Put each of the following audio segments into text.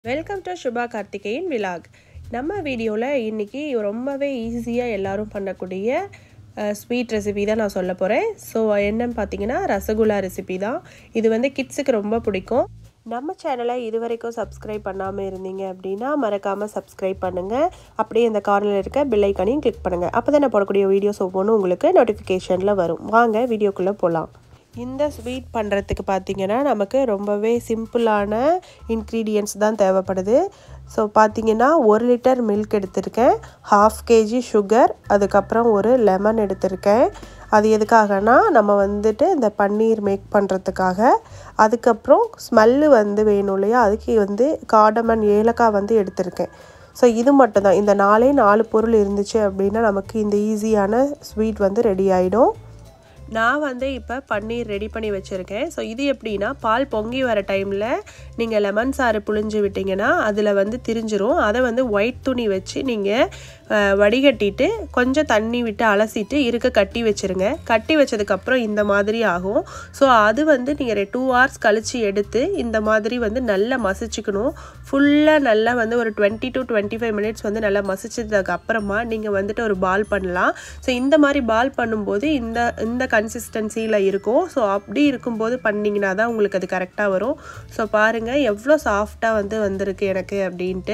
welcome to Subha Karthikeyan vlog நம்ம வீடியோவில் இன்றைக்கி ரொம்பவே ஈஸியாக எல்லாரும் பண்ணக்கூடிய ஸ்வீட் ரெசிபி தான் நான் சொல்ல போகிறேன் ஸோ என்னன்னு பார்த்தீங்கன்னா ரசகுல்லா ரெசிபி தான் இது வந்து கிட்ஸுக்கு ரொம்ப பிடிக்கும் நம்ம சேனலை இது வரைக்கும் சப்ஸ்கிரைப் பண்ணாமல் இருந்தீங்க அப்படின்னா மறக்காமல் சப்ஸ்கிரைப் பண்ணுங்கள் அப்படியே இந்த கார்னரில் இருக்க பில்லைக்கானையும் கிளிக் பண்ணுங்கள் அப்போ தான் நான் போடக்கூடிய வீடியோஸ் ஒவ்வொன்றும் உங்களுக்கு நோட்டிஃபிகேஷனில் வரும் வாங்க வீடியோக்குள்ளே போகலாம் இந்த ஸ்வீட் பண்ணுறதுக்கு பார்த்திங்கன்னா நமக்கு ரொம்பவே சிம்பிளான இன்க்ரீடியன்ட்ஸ் தான் தேவைப்படுது ஸோ பார்த்திங்கன்னா ஒரு லிட்டர் மில்க் எடுத்திருக்கேன் ஹாஃப் கேஜி சுகர் அதுக்கப்புறம் ஒரு லெமன் எடுத்திருக்கேன் அது எதுக்காகனா நம்ம வந்துட்டு இந்த பன்னீர் மேக் பண்ணுறதுக்காக அதுக்கப்புறம் ஸ்மெல்லு வந்து வேணும் இல்லையா அதுக்கு வந்து காடமன் ஏலக்காய் வந்து எடுத்திருக்கேன் ஸோ இது மட்டும்தான் இந்த நாலே நாலு பொருள் இருந்துச்சு அப்படின்னா நமக்கு இந்த ஈஸியான ஸ்வீட் வந்து ரெடி ஆகிடும் நான் வந்து இப்போ பன்னீர் ரெடி பண்ணி வச்சுருக்கேன் ஸோ இது எப்படின்னா பால் பொங்கி வர டைமில் நீங்கள் லெமன் சாறு புழிஞ்சு விட்டிங்கன்னா அதில் வந்து திரிஞ்சிரும் அதை வந்து ஒயிட் துணி வச்சு நீங்கள் வடிகட்டிட்டு கொஞ்சம் தண்ணி விட்டு அலசிட்டு இருக்க கட்டி வச்சுருங்க கட்டி வச்சதுக்கப்புறம் இந்த மாதிரி ஆகும் ஸோ அது வந்து நீங்கள் டூ ஹவர்ஸ் கழித்து எடுத்து இந்த மாதிரி வந்து நல்லா மசிச்சுக்கணும் ஃபுல்லாக நல்லா வந்து ஒரு twenty to twenty five minutes வந்து நல்லா மசிச்சதுக்கு அப்புறமா நீங்கள் வந்துட்டு ஒரு பால் பண்ணலாம் ஸோ இந்த மாதிரி பால் பண்ணும்போது இந்த இந்த கன்சிஸ்டன்சியில் இருக்கும் ஸோ அப்படி இருக்கும்போது பண்ணிங்கன்னா தான் உங்களுக்கு அது கரெக்டாக வரும் ஸோ பாருங்கள் எவ்வளோ சாஃப்டாக வந்து வந்திருக்கு எனக்கு அப்படின்ட்டு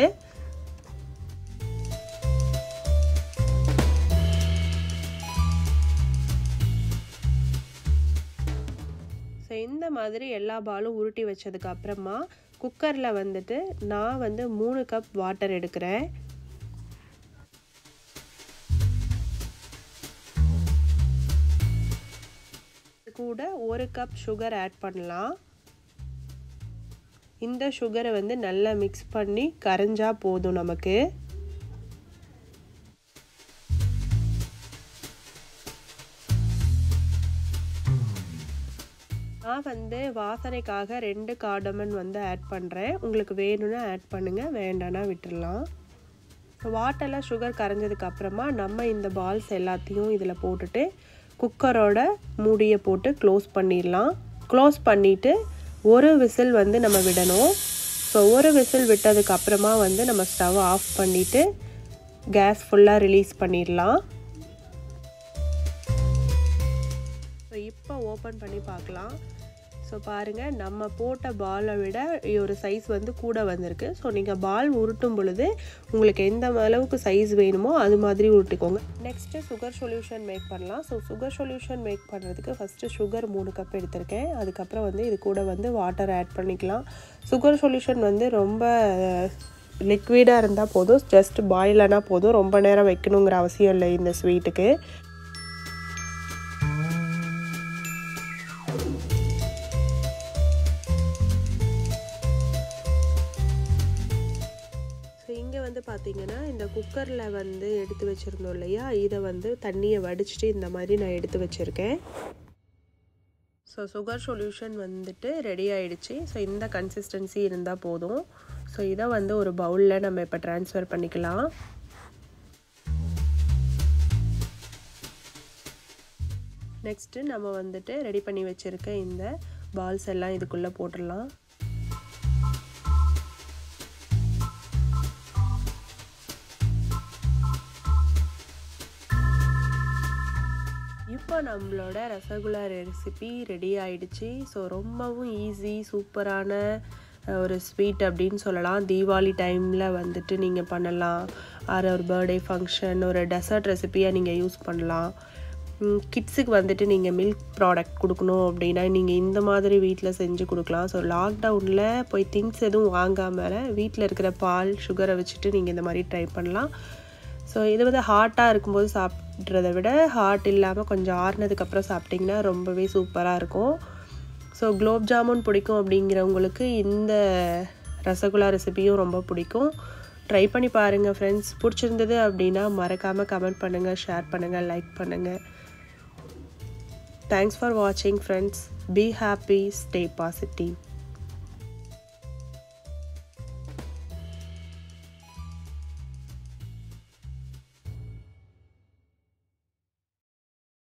ஸோ இந்த மாதிரி எல்லா பாலும் உருட்டி வச்சதுக்கு அப்புறமா குக்கரில் வந்துட்டு நான் வந்து மூணு கப் வாட்டர் எடுக்கிறேன் கூட ஒரு கப் சுகர் ஆட் பண்ணலாம் இந்த சுகரை வந்து நல்லா மிக்ஸ் பண்ணி கரைஞ்சா போதும் நமக்கு நான் வந்து வாசனைக்காக ரெண்டு கார்டமன் வந்து ஆட் பண்ணுறேன் உங்களுக்கு வேணும்னா ஆட் பண்ணுங்கள் வேண்டானா விட்டுடலாம் வாட்டரில் சுகர் கரைஞ்சதுக்கு அப்புறமா நம்ம இந்த பால்ஸ் எல்லாத்தையும் இதில் போட்டுட்டு குக்கரோட மூடியை போட்டு க்ளோஸ் பண்ணிடலாம் க்ளோஸ் பண்ணிவிட்டு ஒரு விசில் வந்து நம்ம விடணும் ஸோ ஒரு விசில் விட்டதுக்கு அப்புறமா வந்து நம்ம ஸ்டவ் ஆஃப் பண்ணிவிட்டு கேஸ் ஃபுல்லாக ரிலீஸ் பண்ணிடலாம் ஸோ இப்போ ஓப்பன் பண்ணி பார்க்கலாம் ஸோ பாருங்கள் நம்ம போட்ட பாலை விட ஒரு சைஸ் வந்து கூட வந்திருக்கு ஸோ நீங்கள் பால் உருட்டும் பொழுது உங்களுக்கு எந்த அளவுக்கு சைஸ் வேணுமோ அது மாதிரி உருட்டிக்கோங்க நெக்ஸ்ட்டு சுகர் சொல்யூஷன் மேக் பண்ணலாம் ஸோ சுகர் சொல்யூஷன் மேக் பண்ணுறதுக்கு ஃபஸ்ட்டு சுகர் மூணு கப் எடுத்திருக்கேன் அதுக்கப்புறம் வந்து இது கூட வந்து வாட்டர் ஆட் பண்ணிக்கலாம் சுகர் சொல்யூஷன் வந்து ரொம்ப லிக்விடாக இருந்தால் போதும் ஜஸ்ட் பாயிலானா போதும் ரொம்ப நேரம் வைக்கணுங்கிற அவசியம் இல்லை இந்த ஸ்வீட்டுக்கு ஸோ இங்கே வந்து பார்த்திங்கன்னா இந்த குக்கரில் வந்து எடுத்து வச்சுருந்தோம் இல்லையா இதை வந்து தண்ணியை வடிச்சிட்டு இந்த மாதிரி நான் எடுத்து வச்சுருக்கேன் ஸோ சுகர் சொல்யூஷன் வந்துட்டு ரெடி ஆகிடுச்சு ஸோ இந்த கன்சிஸ்டன்சி இருந்தால் போதும் ஸோ இதை வந்து ஒரு பவுலில் நம்ம இப்போ ட்ரான்ஸ்ஃபர் பண்ணிக்கலாம் நெக்ஸ்ட்டு நம்ம வந்துட்டு ரெடி பண்ணி வச்சுருக்க இந்த பால்ஸ் எல்லாம் இதுக்குள்ளே போட்டுடலாம் இப்போ நம்மளோட ரசகுல்லா ரெசிபி ரெடி ஆயிடுச்சு ஸோ ரொம்பவும் ஈஸி சூப்பரான ஒரு ஸ்வீட் அப்படின்னு சொல்லலாம் தீபாவளி டைமில் வந்துட்டு நீங்கள் பண்ணலாம் ஆறு ஒரு பர்த்டே ஃபங்க்ஷன் ஒரு டெசர்ட் ரெசிப்பியாக நீங்கள் யூஸ் பண்ணலாம் கிட்ஸுக்கு வந்துட்டு நீங்கள் மில்க் ப்ராடக்ட் கொடுக்கணும் அப்படின்னா நீங்கள் இந்த மாதிரி வீட்டில் செஞ்சு கொடுக்கலாம் ஸோ லாக்டவுனில் போய் திங்ஸ் எதுவும் வாங்காமல் வீட்டில் இருக்கிற பால் சுகரை வச்சுட்டு நீங்கள் இந்த மாதிரி ட்ரை பண்ணலாம் ஸோ இது வந்து ஹாட்டாக இருக்கும்போது சாப்பிட்றத விட ஹாட் இல்லாமல் கொஞ்சம் ஆறுனதுக்கப்புறம் சாப்பிட்டிங்கன்னா ரொம்பவே சூப்பராக இருக்கும் ஸோ குலோப் ஜாமுன் பிடிக்கும் அப்படிங்கிறவங்களுக்கு இந்த ரசகுல்லா ரெசிபியும் ரொம்ப பிடிக்கும் ட்ரை பண்ணி பாருங்கள் ஃப்ரெண்ட்ஸ் பிடிச்சிருந்தது அப்படின்னா மறக்காமல் கமெண்ட் பண்ணுங்கள் ஷேர் பண்ணுங்கள் லைக் பண்ணுங்கள் தேங்க்ஸ் ஃபார் வாட்சிங் friends be happy stay positive